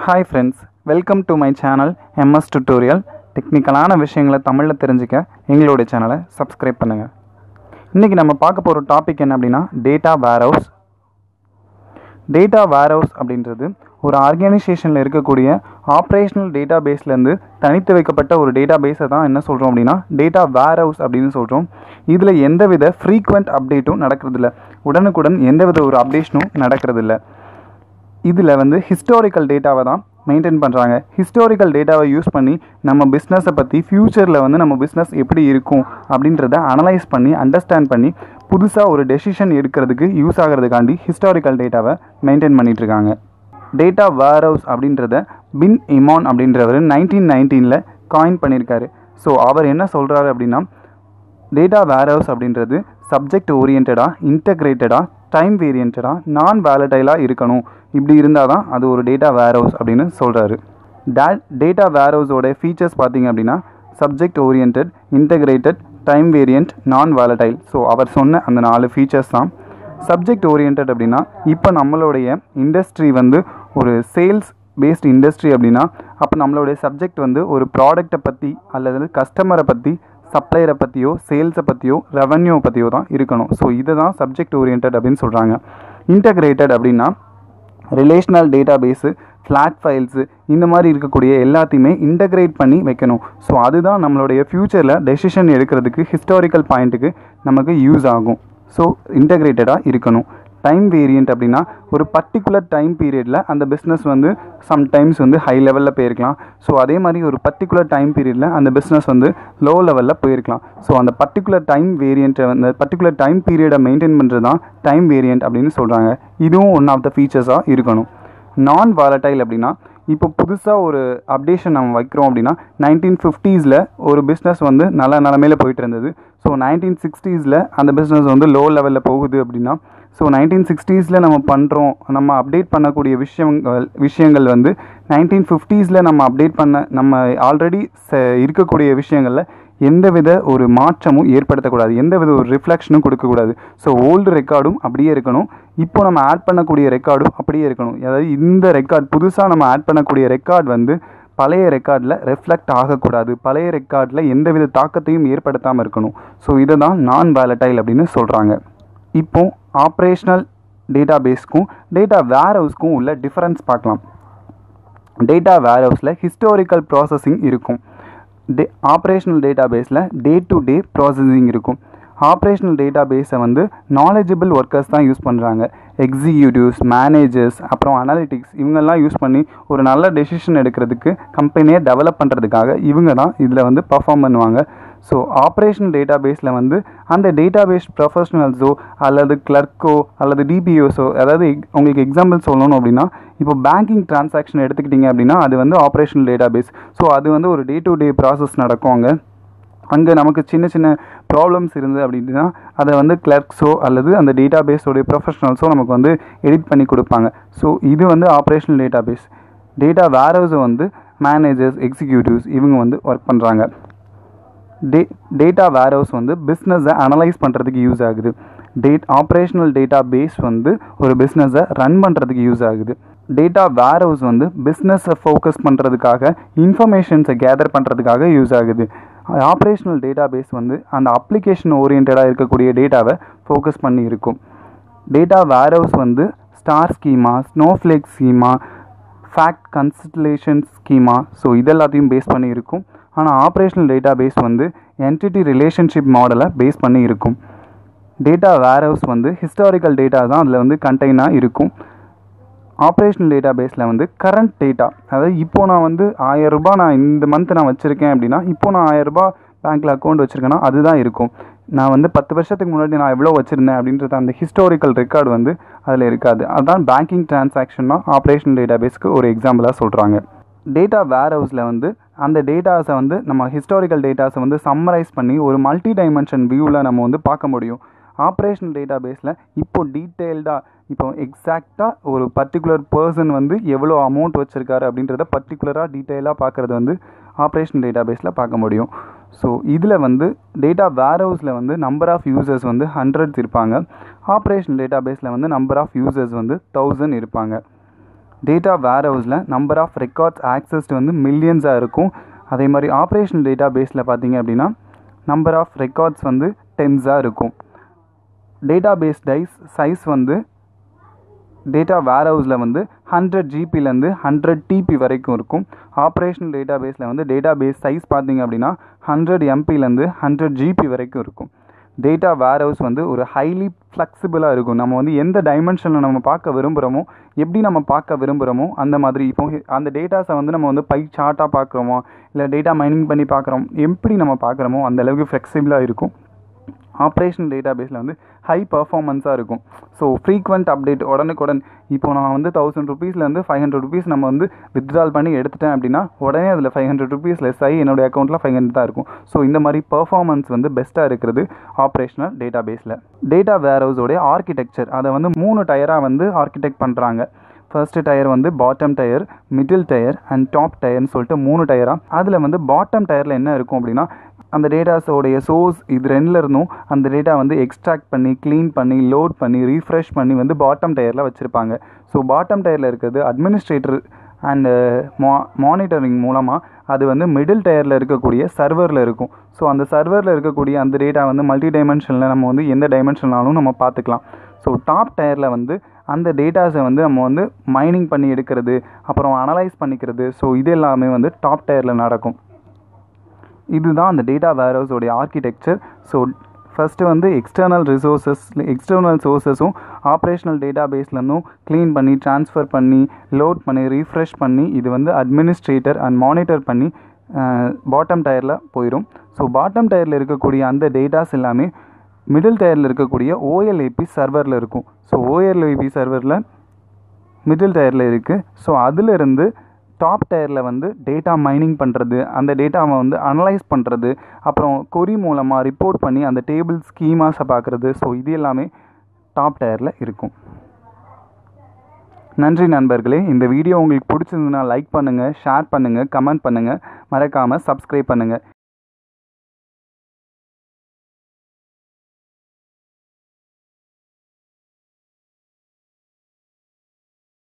hi friends welcome to my channel MS tutorial டெக்னிக்கலான விஷயங்களை தமிழில் தெரிஞ்சுக்க எங்களுடைய சேனலை சப்ஸ்கிரைப் பண்ணுங்கள் இன்றைக்கி நம்ம பார்க்க போகிற டாபிக் என்ன அப்படின்னா டேட்டா வேர்ஹவுஸ் டேட்டா வேர்ஹவுஸ் அப்படின்றது ஒரு ஆர்கனைசேஷனில் இருக்கக்கூடிய ஆப்ரேஷனல் டேட்டா பேஸ்லேருந்து தனித்து வைக்கப்பட்ட ஒரு டேட்டா பேஸை தான் என்ன சொல்கிறோம் அப்படின்னா டேட்டா வேர்ஹவுஸ் அப்படின்னு சொல்கிறோம் இதில் எந்தவித ஃப்ரீக்வெண்ட் அப்டேட்டும் நடக்கிறதில்ல உடனுக்குடன் எந்தவித ஒரு அப்டேஷனும் நடக்கிறதில்ல இதில் வந்து ஹிஸ்டாரிக்கல் டேட்டாவை தான் மெயின்டைன் பண்ணுறாங்க ஹிஸ்டாரிக்கல் டேட்டாவை யூஸ் பண்ணி நம்ம பிஸ்னஸை பற்றி ஃப்யூச்சரில் வந்து நம்ம பிஸ்னஸ் எப்படி இருக்கும் அப்படின்றத அனலைஸ் பண்ணி அண்டர்ஸ்டாண்ட் பண்ணி புதுசாக ஒரு டெசிஷன் எடுக்கிறதுக்கு யூஸ் ஆகிறதுக்காண்டி ஹிஸ்டாரிக்கல் டேட்டாவை மெயின்டைன் பண்ணிகிட்ருக்காங்க டேட்டா வேர்ஹவுஸ் அப்படின்றத பின் இமான் அப்படின்றவர் நைன்டீன் நைன்டீனில் காயின் பண்ணியிருக்காரு ஸோ அவர் என்ன சொல்கிறாரு அப்படின்னா டேட்டா வேர்ஹவுஸ் அப்படின்றது சப்ஜெக்ட் ஓரியன்டாக இன்டகிரேட்டடாக டைம் வேரியன்டாக நான் வேலடைலாக இருக்கணும் இப்படி இருந்தால் தான் அது ஒரு டேட்டா வேர்ஹவுஸ் அப்படின்னு சொல்கிறாரு டே டேட்டா வேர்ஹவுஸோட ஃபீச்சர்ஸ் பார்த்தீங்க அப்படின்னா subject orient integrated time variant non volatile so அவர் சொன்ன அந்த நாலு ஃபீச்சர்ஸ் தான் சப்ஜெக்ட் ஓரியன்ட் அப்படின்னா இப்போ நம்மளுடைய இண்டஸ்ட்ரி வந்து ஒரு சேல்ஸ் பேஸ்ட் இண்டஸ்ட்ரி அப்படின்னா அப்போ நம்மளுடைய சப்ஜெக்ட் வந்து ஒரு ப்ராடக்ட்டை பற்றி அல்லது கஸ்டமரை பற்றி சப்ளையரை பற்றியோ சேல்ஸை பற்றியோ ரெவன்யூ பற்றியோ தான் இருக்கணும் ஸோ இதை தான் சப்ஜெக்ட் ஓரியன்ட் அப்படின்னு சொல்கிறாங்க இன்டகிரேட்டட் அப்படின்னா relational data base flat files இந்த மாதிரி இருக்கக்கூடிய எல்லாத்தையுமே இன்டகிரேட் பண்ணி வைக்கணும் ஸோ அதுதான் நம்மளுடைய ஃப்யூச்சரில் டெசிஷன் எடுக்கிறதுக்கு ஹிஸ்டாரிக்கல் பாயிண்ட்டுக்கு நமக்கு யூஸ் ஆகும் ஸோ இன்டகிரேட்டடாக இருக்கணும் டைம் வேரியண்ட் அப்படின்னா ஒரு பர்டிகுலர் டைம் பீரியடில் அந்த பிஸ்னஸ் வந்து சம்டைம்ஸ் வந்து ஹை லெவலில் போயிருக்கலாம் ஸோ அதே மாதிரி ஒரு பர்டிகுலர் டைம் பீரியடில் அந்த பிஸ்னஸ் வந்து லோ லெவலில் போயிருக்கலாம் ஸோ அந்த பர்டிகுலர் டைம் வேரியண்ட்டை அந்த பர்டிகுலர் டைம் பீரியடை மெயின்டைன் பண்ணுறது தான் டைம் வேரியண்ட் அப்படின்னு சொல்கிறாங்க இதுவும் ஒன் ஆஃப் த ஃபீச்சர்ஸாக இருக்கணும் நான் வாலடைல் அப்படின்னா இப்போ புதுசாக ஒரு அப்டேஷன் நம்ம வைக்கிறோம் அப்படின்னா நைன்டீன் ஃபிஃப்டீஸில் ஒரு பிஸ்னஸ் வந்து நல்ல நிலமையில போயிட்டு இருந்தது ஸோ நைன்டீன் சிக்ஸ்டீஸில் அந்த பிஸ்னஸ் வந்து லோ லெவலில் போகுது அப்படின்னா ஸோ நைன்டீன் சிக்ஸ்டீஸில் நம்ம பண்ணுறோம் நம்ம அப்டேட் பண்ணக்கூடிய விஷயங்கள் விஷயங்கள் வந்து நைன்டீன் ஃபிஃப்டீஸில் நம்ம அப்டேட் பண்ண நம்ம ஆல்ரெடி ச இருக்கக்கூடிய விஷயங்களில் எந்தவித ஒரு மாற்றமும் ஏற்படுத்தக்கூடாது எந்தவித ஒரு ரிஃப்ளெக்ஷனும் கொடுக்கக்கூடாது ஸோ ஓல்டு ரெக்கார்டும் அப்படியே இருக்கணும் இப்போ நம்ம ஆட் பண்ணக்கூடிய ரெக்கார்டும் அப்படியே இருக்கணும் அதாவது இந்த ரெக்கார்ட் புதுசாக நம்ம ஆட் பண்ணக்கூடிய ரெக்கார்ட் வந்து பழைய ரெக்கார்டில் ரெஃப்ளெக்ட் ஆகக்கூடாது பழைய ரெக்கார்டில் எந்தவித தாக்கத்தையும் ஏற்படுத்தாமல் இருக்கணும் ஸோ இதை தான் நான் வேலடைல் அப்படின்னு சொல்கிறாங்க இப்போ ஆப்ரேஷ்னல் டேட்டா பேஸ்க்கும் டேட்டா வேர் ஹவுஸ்க்கும் உள்ள டிஃப்ரென்ஸ் பார்க்கலாம் டேட்டா வேர் ஹவுஸில் ஹிஸ்டாரிக்கல் ப்ராசஸிங் இருக்கும் டே ஆப்ரேஷ்னல் டேட்டா பேஸில் டே டு டே ப்ராசஸிங் இருக்கும் ஆப்ரேஷ்னல் டேட்டா பேஸை வந்து நாலேஜபிள் ஒர்க்கர்ஸ் தான் யூஸ் பண்ணுறாங்க எக்ஸிக்யூட்டிவ்ஸ் மேனேஜர்ஸ் அப்புறம் அனாலிட்டிக்ஸ் இவங்கெல்லாம் யூஸ் பண்ணி ஒரு நல்ல டெசிஷன் எடுக்கிறதுக்கு கம்பெனியை டெவலப் பண்ணுறதுக்காக இவங்க தான் இதில் வந்து பர்ஃபார்ம் பண்ணுவாங்க ஸோ ஆப்ரேஷனல் டேட்டா பேஸில் வந்து அந்த டேட்டா பேஸ் ப்ரொஃபஷனல்ஸோ அல்லது கிளர்க்கோ அல்லது டிபிஓஸோ அதாவது உங்களுக்கு எக்ஸாம்பிள் சொல்லணும் அப்படின்னா இப்போ பேங்கிங் டிரான்சாக்ஷன் எடுத்துக்கிட்டிங்க அப்படின்னா அது வந்து ஆப்ரேஷனல் டேட்டா பேஸ் ஸோ அது வந்து ஒரு டே டு டே ப்ராசஸ் நடக்கும் அங்கே அங்கே நமக்கு சின்ன சின்ன ப்ராப்ளம்ஸ் இருந்தது அப்படின்னா அதை வந்து கிளர்க்ஸோ அல்லது அந்த டேட்டா பேஸோடைய ப்ரொஃபஷனல்ஸோ நமக்கு வந்து எடிட் பண்ணி கொடுப்பாங்க ஸோ இது வந்து ஆப்ரேஷனல் டேட்டா பேஸ் டேட்டா வேர்ஹவுஸை வந்து மேனேஜர்ஸ் எக்ஸிக்யூட்டிவ்ஸ் இவங்க வந்து ஒர்க் பண்ணுறாங்க டே டேட்டா வேர்ஹவுஸ் வந்து பிஸ்னஸை அனலைஸ் பண்ணுறதுக்கு யூஸ் ஆகுது டேட் ஆப்ரேஷனல் டேட்டா பேஸ் வந்து ஒரு பிஸ்னஸை ரன் பண்ணுறதுக்கு யூஸ் ஆகுது டேட்டா வேர்ஹவுஸ் வந்து பிஸ்னஸை ஃபோக்கஸ் பண்ணுறதுக்காக இன்ஃபர்மேஷன்ஸை கேதர் பண்ணுறதுக்காக யூஸ் ஆகுது ஆப்ரேஷனல் டேட்டா பேஸ் வந்து அந்த அப்ளிகேஷன் ஓரியன்டாக இருக்கக்கூடிய டேட்டாவை ஃபோக்கஸ் பண்ணி இருக்கும் டேட்டா வேர்ஹவுஸ் வந்து star schema snowflake schema fact constellation schema so இதெல்லாத்தையும் பேஸ் பண்ணி இருக்கும் ஆனால் ஆப்ரேஷனல் டேட்டா பேஸ் வந்து என்டிட்டி ரிலேஷன்ஷிப் மாடலை பேஸ் பண்ணி இருக்கும் டேட்டா வேர்ஹவுஸ் வந்து ஹிஸ்டாரிக்கல் டேட்டா தான் அதில் வந்து கண்டெய்னாக இருக்கும் ஆப்ரேஷனல் டேட்டா பேஸில் வந்து கரண்ட் டேட்டா அதாவது இப்போது நான் வந்து ஆயரரூபா நான் இந்த மந்த் நான் வச்சுருக்கேன் அப்படின்னா இப்போ நான் ஆயரரூபா பேங்க்கில் அக்கௌண்ட் வச்சுருக்கேன்னா அதுதான் இருக்கும் நான் வந்து பத்து வருஷத்துக்கு முன்னாடி நான் எவ்வளோ வச்சுருந்தேன் அப்படின்றது அந்த ஹிஸ்டாரிக்கல் ரெக்கார்டு வந்து அதில் இருக்காது அதுதான் பேங்கிங் டிரான்சாக்ஷன்னா ஆப்ரேஷனல் டேட்டா பேஸ்க்கு ஒரு எக்ஸாம்பிளாக சொல்கிறாங்க டேட்டா வேர் ஹவுஸில் வந்து அந்த டேட்டாஸை வந்து நம்ம ஹிஸ்டாரிக்கல் டேட்டாஸை வந்து சம்மரைஸ் பண்ணி ஒரு மல்டி டைமென்ஷன் வியூவில் நம்ம வந்து பார்க்க முடியும் ஆப்ரேஷனல் டேட்டா பேஸில் இப்போ டீட்டெயில்டாக இப்போ எக்ஸாக்டாக ஒரு பர்டிகுலர் பர்சன் வந்து எவ்வளோ அமௌண்ட் வச்சுருக்காரு அப்படின்றத பர்டிகுலராக டீட்டெயிலாக பார்க்குறது வந்து ஆப்ரேஷனல் டேட்டா பேஸில் பார்க்க முடியும் ஸோ இதில் வந்து டேட்டா வேர் ஹவுஸில் வந்து நம்பர் ஆஃப் யூசர்ஸ் வந்து ஹண்ட்ரட்ஸ் இருப்பாங்க ஆப்ரேஷனல் டேட்டா பேஸில் வந்து நம்பர் ஆஃப் யூசர்ஸ் வந்து தௌசண்ட் இருப்பாங்க டேட்டா வேர் ஹவுஸில் நம்பர் ஆஃப் ரெக்கார்ட்ஸ் ஆக்சஸ்ட் வந்து மில்லியன்ஸாக இருக்கும் அதே மாதிரி ஆப்ரேஷனல் டேட்டா பேஸில் பார்த்தீங்க அப்படின்னா நம்பர் ஆஃப் ரெக்கார்ட்ஸ் வந்து டென்ஸாக இருக்கும் டேட்டா பேஸ் டைஸ் சைஸ் வந்து டேட்டா வேர் ஹவுஸில் வந்து ஹண்ட்ரட் ஜிபிலேருந்து ஹண்ட்ரட் டிபி வரைக்கும் இருக்கும் ஆப்ரேஷனல் டேட்டா பேஸில் வந்து டேட்டா பேஸ் சைஸ் பார்த்தீங்க அப்படின்னா ஹண்ட்ரட் எம்பிலேருந்து ஹண்ட்ரட் ஜிபி வரைக்கும் இருக்கும் டேட்டா வேர் ஹவுஸ் வந்து ஒரு ஹைலி ஃப்ளெக்சிபிளாக இருக்கும் நம்ம வந்து எந்த டைமென்ஷனில் நம்ம பார்க்க விரும்புகிறோமோ எப்படி நம்ம பார்க்க விரும்புகிறோமோ அந்த மாதிரி இப்போ அந்த டேட்டாஸை வந்து நம்ம வந்து பை சார்ட்டாக பார்க்குறோமோ இல்லை டேட்டா மைனிங் பண்ணி பார்க்குறோம் எப்படி நம்ம பார்க்குறோமோ அந்த அளவுக்கு ஃப்ளெக்சிபிளாக இருக்கும் ஆப்ரேஷனல் டேட்டா பேஸில் வந்து ஹை பர்ஃபார்மன்ஸாக இருக்கும் ஸோ ஃப்ரீக்வெண்ட் அப்டேட் உடனுக்குடன் இப்போ நான் வந்து தௌசண்ட் ருபீஸ்லேருந்து ஃபைவ் ஹண்ட்ரட் ருபீஸ் நம்ம வந்து வித்ட்ரால் பண்ணி எடுத்துட்டேன் அப்படின்னா உடனே அதில் ஃபைவ் ஹண்ட்ரட் ருபீஸ் லெஸ் ஆகி என்னுடைய அக்கௌண்ட்டில் ஃபைவ் ஹண்ட்ரட் தான் இருக்கும் ஸோ இந்த மாதிரி பர்ஃபார்மன்ஸ் வந்து பெஸ்ட்டாக இருக்கிறது ஆப்ரேஷனல் டேட்டா பேஸில் டேட்டா வேர் ஹவுஸோடைய ஆர்கிடெக்சர் அதை வந்து மூணு டயராக வந்து ஆர்கிடெக்ட் பண்ணுறாங்க ஃபர்ஸ்ட் டயர் வந்து bottom tier middle tier and top டயர்னு சொல்லிட்டு மூணு டயராக அதில் வந்து பாட்டம் டயரில் என்ன இருக்கும் அப்படின்னா அந்த டேட்டாஸோடைய சோர்ஸ் இது ரெண்டில் இருந்தும் அந்த டேட்டா வந்து எக்ஸ்ட்ராக்ட் பண்ணி க்ளீன் பண்ணி லோட் பண்ணி ரீஃப்ரெஷ் பண்ணி வந்து பாட்டம் டயரில் வச்சுருப்பாங்க ஸோ பாட்டம் டயரில் இருக்கிறது அட்மினிஸ்ட்ரேட்டர் அண்டு மா மானிட்டரிங் மூலமாக அது வந்து மிடில் டயரில் இருக்கக்கூடிய சர்வரில் இருக்கும் ஸோ அந்த சர்வரில் இருக்கக்கூடிய அந்த டேட்டா வந்து மல்டி டைமென்ஷனில் நம்ம வந்து எந்த டைமென்ஷனாலும் நம்ம பார்த்துக்கலாம் ஸோ டாப் டயரில் வந்து அந்த டேட்டாஸை வந்து நம்ம வந்து மைனிங் பண்ணி எடுக்கிறது அப்புறம் அனலைஸ் பண்ணிக்கிறது ஸோ இது எல்லாமே வந்து டாப் டயரில் நடக்கும் இதுதான் அந்த டேட்டா வேர்ஹவுஸோடைய ஆர்கிடெக்சர் ஸோ ஃபஸ்ட்டு வந்து எக்ஸ்டர்னல் ரிசோர்ஸஸ் எக்ஸ்டர்னல் சோர்ஸஸும் ஆப்ரேஷனல் டேட்டா பேஸ்லேருந்தும் க்ளீன் பண்ணி ட்ரான்ஸ்ஃபர் பண்ணி லோட் பண்ணி ரீஃப்ரெஷ் பண்ணி இது வந்து அட்மினிஸ்ட்ரேட்டர் அண்ட் மானிட்டர் பண்ணி பாட்டம் டயரில் போயிடும் ஸோ பாட்டம் டயரில் இருக்கக்கூடிய அந்த டேட்டாஸ் எல்லாமே மிடில் டயரில் இருக்கக்கூடிய ஓஎல்ஏபி சர்வரில் இருக்கும் ஸோ ஓஎல்ஏபி சர்வரில் மிடில் டயரில் இருக்குது ஸோ அதிலிருந்து டாப் டயரில் வந்து டேட்டா மைனிங் பண்ணுறது அந்த டேட்டாவை வந்து அனலைஸ் பண்ணுறது அப்புறம் கொரி மூலமாக ரிப்போர்ட் பண்ணி அந்த டேபிள் ஸ்கீமாஸை பார்க்குறது ஸோ இது எல்லாமே டாப் டயரில் இருக்கும் நன்றி நண்பர்களே இந்த வீடியோ உங்களுக்கு பிடிச்சிருந்ததுன்னா லைக் பண்ணுங்கள் ஷேர் பண்ணுங்கள் கமெண்ட் பண்ணுங்கள் மறக்காமல் சப்ஸ்கிரைப் பண்ணுங்கள்